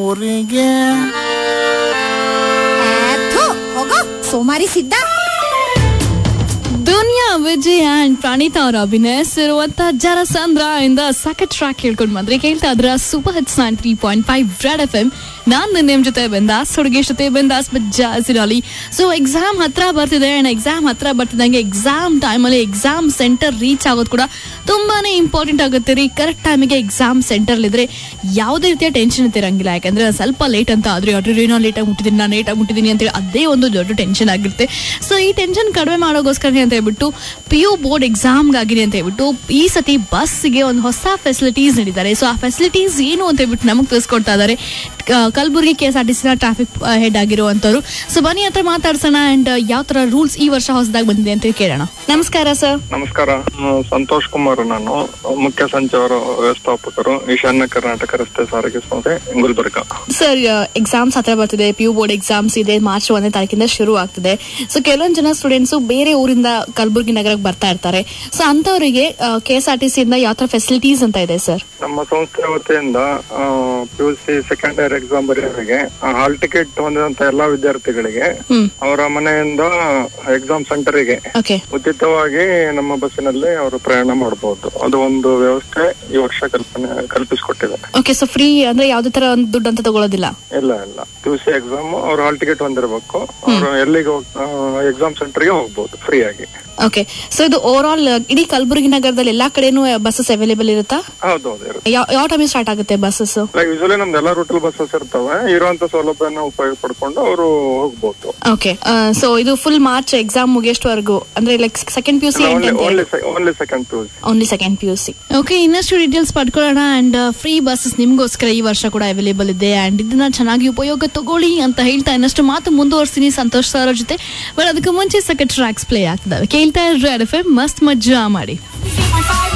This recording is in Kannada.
ಊರಿಗೆ ಥು, ಹೋಗೋ ಸೋಮಾರಿ ಸಿದ್ಧ ದುನಿಯಾ ವಿಜಯ್ ಅಂಡ್ ಪ್ರಣೀತಾ ಅವರ ಅಭಿನಯಿಸಿರುವಂತ ಜರಸಂದ್ರ ಇಂದ ಸಖತ್ ಟ್ರ್ಯಾಕ್ ಹೇಳ್ಕೊಂಡು ಬಂದ್ರೆ ಕೇಳ್ತಾ ಇದ್ರ super hits nine three point five red F M ನಾನು ನಿಮ್ ಜೊತೆ ಬಂದಾಸ್ ಹುಡುಗಿ ಜೊತೆ ಬಂದಾಸ್ ಜಾಸಿರಲ್ಲಿ ಸೊ ಎಕ್ಸಾಮ್ ಹತ್ರ ಬರ್ತಿದೆ ಅಂಡ್ ಎಕ್ಸಾಮ್ ಹತ್ರ ಬರ್ತಿದ್ದಂಗೆ ಎಕ್ಸಾಮ್ ಟೈಮಲ್ಲಿ ಎಕ್ಸಾಮ್ ಸೆಂಟರ್ ರೀಚ್ ಆಗೋದು ಕೂಡ ತುಂಬಾನೇ ಇಂಪಾರ್ಟೆಂಟ್ ಆಗುತ್ತೆ ರೀ ಕರೆಕ್ಟ್ ಟೈಮಿಗೆ ಎಕ್ಸಾಮ್ ಸೆಂಟರ್ ಇದ್ರೆ ಯಾವುದೇ ರೀತಿಯ ಟೆನ್ಷನ್ ಇರಂಗಿಲ್ಲ ಯಾಕಂದ್ರೆ ಸ್ವಲ್ಪ ಲೇಟ್ ಅಂತ ಆದ್ರೆ ಅಡ್ರಿ ನಾನು ಲೇಟಾಗಿ ಮುಟ್ಟಿದ್ದೀನಿ ನಾನು ಲೇಟಾಗಿ ಮುಟ್ಟಿದ್ದೀನಿ ಅಂತೇಳಿ ಅದೇ ಒಂದು ದೊಡ್ಡ ಟೆನ್ಷನ್ ಆಗಿರುತ್ತೆ ಸೊ ಈ ಟೆನ್ಷನ್ ಕಡಿಮೆ ಮಾಡೋಗೋಸ್ಕರ ಅಂತ ಹೇಳ್ಬಿಟ್ಟು ಪಿ ಯು ಬೋರ್ಡ್ ಎಕ್ಸಾಮ್ಗಾಗಿದೆ ಅಂತ ಹೇಳ್ಬಿಟ್ಟು ಈ ಸತಿ ಬಸ್ಗೆ ಒಂದು ಹೊಸ ಫೆಸಿಲಿಟೀಸ್ ನೀಡಿದ್ದಾರೆ ಸೊ ಆ ಫೆಸಿಲಿಟೀಸ್ ಏನು ಅಂತ ಹೇಳ್ಬಿಟ್ಟು ನಮಗೆ ತಿಳಿಸ್ಕೊಡ್ತಾ ಇದ್ದಾರೆ ಕ- Kalaburagi K S R T ಸಿನ ಟ್ರಾಫಿಕ್ ಹೆಡ್ ಆಗಿರುವಂತವ್ರು ಸೊ ಬನ್ನಿ ಹತ್ರ ಮಾತಾಡ್ಸೋಣ ಅಂಡ್ ಯಾವ ತರ ರೂಲ್ಸ್ ಈ ವರ್ಷ ಹೊಸದಾಗಿ ಬಂದಿದೆ ಅಂತ ಕೇಳೋಣ ನಮಸ್ಕಾರ ಸರ್ ನಮಸ್ಕಾರ ನಾನು ಸಂತೋಷ್ ಕುಮಾರ್ ನಾನು ಮುಖ್ಯ ಸಂಚಾರ ವ್ಯವಸ್ಥಾಪಕರು ಈಶಾನ್ಯ ಕರ್ನಾಟಕ ರಸ್ತೆ ಸಾರಿಗೆ ಸಂಸ್ಥೆ ಗುಲ್ಬರ್ಗ ಸರ್ ಎಕ್ಸಾಮ್ಸ್ ಹತ್ರ ಬರ್ತಿದೆ ಪಿ ಯು ಬೋರ್ಡ್ ಎಕ್ಸಾಮ್ಸ್ ಇದೆ ಮಾರ್ಚ್ ಒಂದನೇ ತಾರೀಕಿಂದ ಶುರು ಆಗ್ತಿದೆ ಸೊ ಕೆಲವೊಂದು ಜನ ಸ್ಟೂಡೆಂಟ್ಸ್ ಬೇರೆ ಊರಿಂದ ಕಲಬುರಗಿ ನಗರಕ್ಕೆ ಬರ್ತಾ ಇರ್ತಾರೆ ಸೊ ಅಂತವರಿಗೆ K S R T C ಇಂದ ಯಾವ ತರ ಫೆಸಿಲಿಟೀಸ್ ಅಂತ ಇದೆ ಸರ್ ನಮ್ಮ ಸಂಸ್ಥೆ ವತಿಯಿಂದ P U C second year exam ಬರೆಯೋರಿಗೆ ಹಾಲ್ ಟಿಕೆಟ್ ಹೊಂದಿದಂತ ಎಲ್ಲಾ ವಿದ್ಯಾರ್ಥಿಗಳಿಗೆ ಹ್ಮ್ ಅವರ ಮನೆಯಿಂದ ಎಕ್ಸಾಮ್ ಸೆಂಟರಿಗೆ ಓಕೆ ಉಚಿತವಾಗಿ ನಮ್ಮ ಬಸ್ಸಿನಲ್ಲಿ ಅವರು ಪ್ರಯಾಣ ಮಾಡಬಹುದು ಅದು ಒಂದು ವ್ಯವಸ್ಥೆ ಈ ವರ್ಷ ಕಲ್ಪನೆ ಕಲ್ಪಿಸಿಕೊಟ್ಟಿದೆ ಓಕೆ ಸೊ ಫ್ರೀ ಅಂದ್ರೆ ಯಾವ್ದೇ ತರ ಒಂದು ದುಡ್ಡು ಅಂತ ತಗೊಳ್ಳೋದಿಲ್ಲ ಇಲ್ಲ ಇಲ್ಲ ಪಿ ಯು ಸಿ ಎಕ್ಸಾಮ್ ಅವ್ರು ಹಾಲ್ ಟಿಕೆಟ್ ಹೊಂದಿರಬೇಕು ಅವರು ಎಲ್ಲಿಗೆ ಎಕ್ಸಾಮ್ ಸೆಂಟರ್ಗೆ ಹೋಗ್ಬೋದು ಫ್ರೀ ಆಗಿ ಓಕೆ ಸೊ ಇದು ಓವರ್ ಆಲ್ ಇಡೀ ಕಲಬುರಗಿ ನಗರದಲ್ಲಿ ಎಲ್ಲಾ ಕಡೆನೂ ಬಸ್ಸಸ್ ಅವೈಲೇಬಲ್ ಇರುತ್ತಾ ಹೌದೌದು ಇರುತ್ತೆ ಯಾವ ಯಾವ ಟೈಮಿಗೆ ಸ್ಟಾರ್ಟ್ ಆಗುತ್ತೆ ಬಸ್ಸಸ್ ಲೈಕ್ ಯೂಶಲಿ ನಮ್ದು ಎಲ್ಲಾ ರೂಟಲ್ ಬಸ್ಸಸ್ ಇರ್ತವೆ ಇರುವಂತ ಸೌಲಭ್ಯನ ಉಪಯೋಗ ಪಡ್ಕೊಂಡು ಅವರು ಹೋಗ್ಬೋದು ಓಕೆ ಸೊ ಇದು ಫುಲ್ ಮಾರ್ಚ್ ಎಕ್ಸಾಮ್ ಮುಗಿಯೋಷ್ಟವರೆಗೂ ಅಂದ್ರೆ like second P U C only only only second P only second P U C okay ಇನ್ನಷ್ಟು ಡೀಟೇಲ್ಸ್ ಪಡ್ಕೊಳ್ಳೋಣ ಅಂಡ್ ಫ್ರೀ ಬಸ್ಸಸ್ ನಿಮ್ಗೋಸ್ಕರ ಈ ವರ್ಷ ಕೂಡ ಅವೈಲೇಬಲ್ ಇದೆ ಅಂಡ್ ಇದನ್ನ ಚೆನ್ನಾಗಿ ಉಪಯೋಗ ತಗೊಳ್ಳಿ ಅಂತ ಹೇಳ್ತಾ ಇನ್ನಷ್ಟು ಮಾತು ಮುಂದುವರ್ಸ್ತೀನಿ ಸಂತೋಷ್ ಸರ್ ಅವ್ರ ಜೊತೆ ಬಟ್ ಅದಕ್ಕೆ ಮುಂಚೆ ಸೆಕೆಂಡ್ ಟ್ರ್ಯಾಕ್ಸ್ ಪ್ಲೇ ಆಗ್ತದಾವೆ ಕೇಳ್ತಾ ಇರ್ರಿ ಎಫ್ ಎಂ ಮಸ್ತ್ ಮಜ್ಜಾ ಮಾಡಿ Five